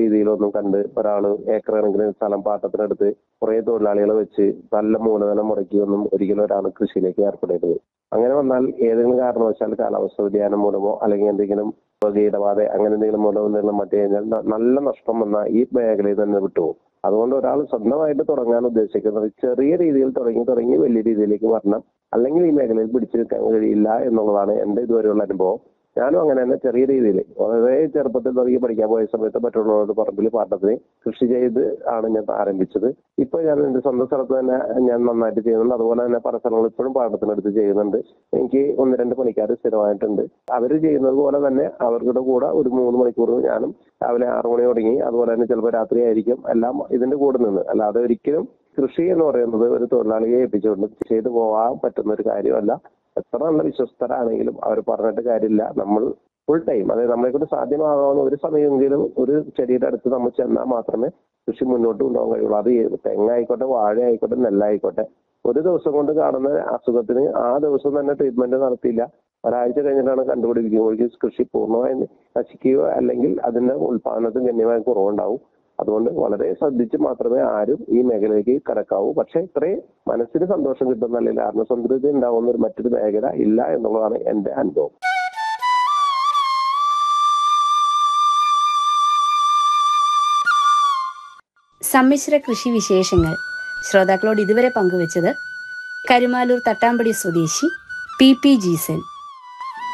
രീതിയിലൊന്നും കണ്ട് ഒരാള് ഏക്കർ കണക്കിന് സ്ഥലം പാട്ടത്തിനെടുത്ത് കുറെ തൊഴിലാളികളെ വെച്ച് നല്ല മൂലധനം മുടക്കി ഒന്നും ഒരിക്കലും ഒരാൾ കൃഷിയിലേക്ക് ഏർപ്പെടരുത് അങ്ങനെ വന്നാൽ ഏതെങ്കിലും കാരണവശാൽ കാലാവസ്ഥ വ്യതിയാനം മൂലമോ അല്ലെങ്കിൽ എന്തെങ്കിലും കീടബാധ അങ്ങനെ എന്തെങ്കിലും മൂലം എന്തെങ്കിലും മറ്റു കഴിഞ്ഞാൽ ന- നല്ല നഷ്ടം വന്ന ഈ മേഖലയിൽ തന്നെ വിട്ടുപോകും അതുകൊണ്ട് ഒരാൾ സ്വന്തമായിട്ട് തുടങ്ങാൻ ഉദ്ദേശിക്കുന്നത് ചെറിയ രീതിയിൽ തുടങ്ങി തുടങ്ങി വലിയ രീതിയിലേക്ക് വരണം അല്ലെങ്കിൽ ഈ മേഖലയിൽ പിടിച്ചു നിൽക്കാൻ കഴിയില്ല എന്നുള്ളതാണ് എന്റെ ഇതുവരെയുള്ള അനുഭവം ഞാനും അങ്ങനെ തന്നെ ചെറിയ രീതിയിൽ വളരെ ചെറുപ്പത്തിൽ തുടങ്ങി പഠിക്കാൻ പോയ സമയത്ത് മറ്റുള്ളവരുടെ പറമ്പിൽ പാട്ടത്തിന് കൃഷി ചെയ്ത് ആണ് ഞാൻ ആരംഭിച്ചത് ഇപ്പൊ ഞാൻ എന്റെ സ്വന്തം സ്ഥലത്ത് തന്നെ ഞാൻ നന്നായിട്ട് ചെയ്യുന്നുണ്ട് അതുപോലെ തന്നെ പല സ്ഥലങ്ങളും ഇപ്പോഴും പാട്ടത്തിനെടുത്ത് ചെയ്യുന്നുണ്ട് എനിക്ക് ഒന്ന് രണ്ട് പണിക്കാർ സ്ഥിരമായിട്ടുണ്ട് അവർ ചെയ്യുന്നത് പോലെ തന്നെ അവരുടെ കൂടെ ഒരു മൂന്ന് മണിക്കൂർ ഞാനും രാവിലെ ആറു മണി തുടങ്ങി അതുപോലെ തന്നെ ചിലപ്പോൾ രാത്രി ആയിരിക്കും എല്ലാം ഇതിന്റെ കൂടെ നിന്ന് അല്ലാതെ ഒരിക്കലും കൃഷി എന്ന് പറയുന്നത് ഒരു തൊഴിലാളിയെ ഏൽപ്പിച്ചുകൊണ്ട് ചെയ്തു പോകാൻ പറ്റുന്ന ഒരു കാര്യമല്ല എത്ര നല്ല വിശ്വസ്തരാണെങ്കിലും അവർ പറഞ്ഞിട്ട് കാര്യമില്ല നമ്മൾ ഫുൾ ടൈം അതായത് നമ്മളെ കൊണ്ട് സാധ്യമാകാവുന്ന ഒരു സമയമെങ്കിലും ഒരു ചെടിയുടെ അടുത്ത് നമ്മൾ ചെന്നാൽ മാത്രമേ കൃഷി മുന്നോട്ട് കൊണ്ടുപോകാൻ കഴിയുള്ളൂ അത് ഏത് തെങ്ങായിക്കോട്ടെ വാഴ ആയിക്കോട്ടെ നെല്ലായിക്കോട്ടെ ഒരു ദിവസം കൊണ്ട് കാണുന്ന അസുഖത്തിന് ആ ദിവസം തന്നെ ട്രീറ്റ്മെന്റ് നടത്തിയില്ല ഒരാഴ്ച കഴിഞ്ഞിട്ടാണ് കണ്ടുപിടിക്കുമ്പോഴേക്കും കൃഷി പൂർണ്ണമായും നശിക്കുകയോ അല്ലെങ്കിൽ അതിന്റെ ഉൽപാദനത്തിന് ഗണ്യമായ കുറവുണ്ടാവും അതുകൊണ്ട് വളരെ ശ്രദ്ധിച്ച് മാത്രമേ ആരും ഈ മേഖലയിലേക്ക് കടക്കാവൂ പക്ഷെ ഇത്രയും മനസ്സിന് സന്തോഷം കിട്ടുന്ന അല്ലെങ്കിൽ ആത്മസംതൃപ്തി ഉണ്ടാവുന്ന ഒരു മറ്റൊരു മേഖല ഇല്ല എന്നുള്ളതാണ് എന്റെ അനുഭവം സമ്മിശ്ര കൃഷി വിശേഷങ്ങൾ ശ്രോതാക്കളോട് ഇതുവരെ പങ്കുവച്ചത് കരുമാലൂർ തട്ടാമ്പടി സ്വദേശി പി പി ജീസൻ